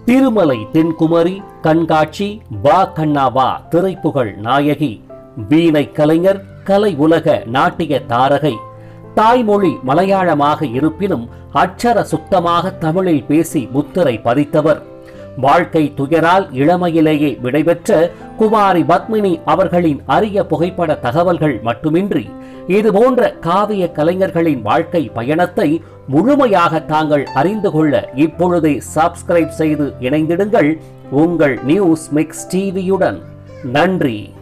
திருமலை தென்குமரி கண்காட்சி வா கண்ணா வா திரைப்புகழ் நாயகி வீணை கலைஞர் கலை உலக நாட்டிய தாரகை தாய்மொழி மலையாளமாக இருப்பினும் அட்சர சுத்தமாக தமிழில் பேசி முத்திரை பதித்தவர் வாழ்க்கை துயரால் இளமையிலேயே விடைபெற்ற குமாரி பத்மினி அவர்களின் அரிய புகைப்பட தகவல்கள் மட்டுமின்றி இதுபோன்ற காவிய கலைஞர்களின் வாழ்க்கை பயணத்தை முழுமையாக தாங்கள் அறிந்து கொள்ள இப்பொழுதே சப்ஸ்கிரைப் செய்து இணைந்திடுங்கள் உங்கள் நியூஸ் மிக்ஸ் டிவியுடன் நன்றி